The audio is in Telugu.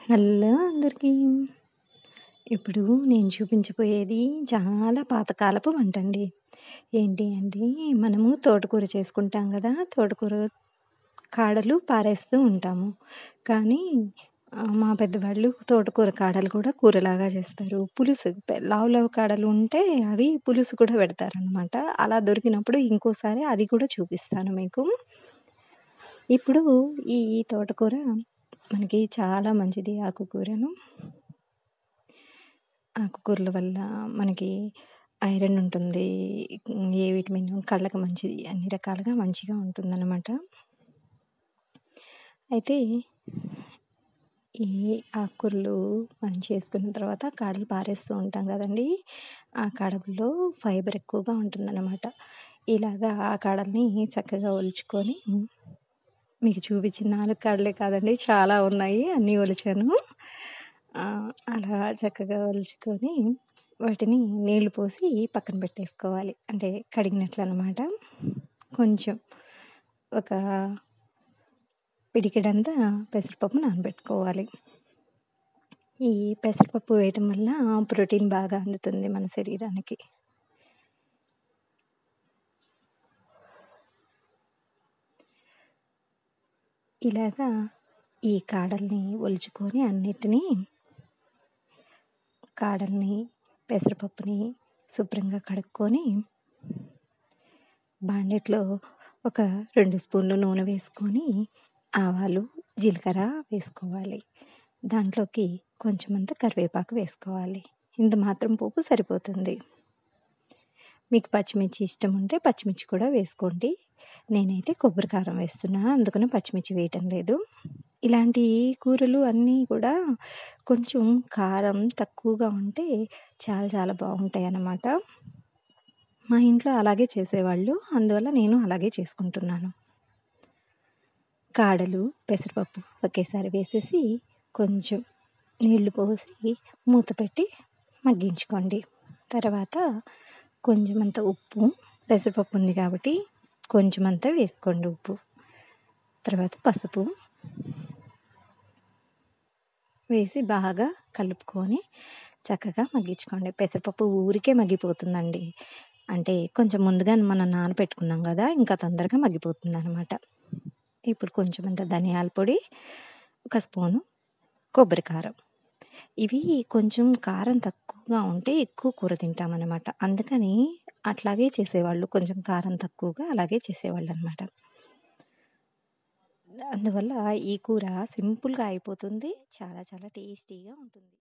హలో అందరికీ. ఇప్పుడు నేను చూపించబోయేది చాలా పాతకాలపు వంటండి. ఏంటి అంటే, మనము తోటకూర చేసుకుంటాం గదా! తోటకూర కాడలు పారేస్తూ ఉంటాము. కానీ ఆహ్, మా పెద్దవాళ్ళు తోటకూర కాడలు కూడా కూరలాగా చేస్తారు. పులుసు పె లావు లావు కాడలు ఉంటే అవి పులుసు కూడా పెడతారనమాట. అలా దొరికినప్పుడు ఇంకోసారి అది కూడా చూపిస్తాను మీకు. ఇప్పుడు ఈ తోటకూర మనకి చాలా మంచిది ఆకుకూరను. ఆకుకూరల వల్ల మనకి ఐరన్ ఉంటుంది. ఏ విటమిన్ కళ్ళకి మంచిది. అన్ని రకాలుగా మంచిగా ఉంటుందనమాట. అయితే ఈ ఆకుకూరలు మనం చేసుకున్న తర్వాత కాడలు పారేస్తూ ఉంటాం గదండీ! ఆ కాడల్లో ఫైబర్ ఎక్కువగా ఉంటుందనమాట. ఇలాగా ఆ కాడల్ని చక్కగా ఒలుచుకొని మీకు చూపించిన 4 కాడలే కాదండి చాలా ఉన్నాయి. అన్నీ ఒలిచాను. ఆహ్, అలా చక్కగా ఒలుచుకొని వాటిని నీళ్లు పోసి పక్కన పెట్టేసుకోవాలి. అంటే కడిగినట్లనమాట. కొంచెం ఒక పిడికెడంతా పెసరపప్పు నానబెట్టుకోవాలి. ఈ పెసరపప్పు వేయటం వల్ల ప్రోటీన్ బాగా అందుతుంది మన శరీరానికి. ఇలాగా ఈ కాడల్ని ఒలుచుకొని అన్నిటిని కాడల్ని, పెసరపప్పుని శుభ్రంగా కడుక్కొని బాండీలో ఒక 2 స్పూన్లు నూనె వేసుకొని, ఆవాలు, జీలకర్ర వేసుకోవాలి. దాంట్లోకి కొంచెమంత కరివేపాకు వేసుకోవాలి. ఇంత మాత్రం పోపు సరిపోతుంది. మీకు పచ్చిమిర్చి ఇష్టం ఉంటే పచ్చిమిర్చి కూడా వేసుకోండి. నేనైతే కొబ్బరి కారం వేస్తున్నా. అందుకని పచ్చిమిర్చి వేయటం లేదు. ఇలాంటి కూరలు అన్నీ కూడా కొంచెం కారం తక్కువగా ఉంటే చాలా చాలా బావుంటాయన్నమాట. మా ఇంట్లో అలాగే చేసేవాళ్ళు. అందువల్ల నేను అలాగే చేసుకుంటున్నాను. కాడలు, పెసరపప్పు ఒకేసారి వేసేసి కొంచెం నీళ్లు పోసి మూత పెట్టి మగ్గించుకోండి. తర్వాత కొంచెమంత ఉప్పు పెసరపప్పు ఉంది కాబట్టి కొంచెమంత వేసుకోండి ఉప్పు. తర్వాత పసుపు వేసి బాగా కలుపుకొని చక్కగా మగ్గించుకోండి. పెసరపప్పు ఊరికే మగ్గిపోతుందండి. అంటే కొంచెం ముందుగా మనం నానబెట్టుకున్నాం గదా! ఇంకా తొందరగా మగ్గిపోతుందనమాట. ఇప్పుడు కొంచెమంత ధనియాల పొడి, ఒక స్పూను కొబ్బరి కారం. ఇవి కొంచెం కారం తక్కువగా ఉంటే ఎక్కువ కూర తింటామనమాట. అందుకని అట్లాగే చేసేవాళ్ళు. కొంచెం కారం తక్కువగా అలాగే చేసేవాళ్ళనమాట. అందువల్ల ఈ కూర సింపుల్‌గా అయిపోతుంది. చాలా చాలా టేస్టీగా ఉంటుంది.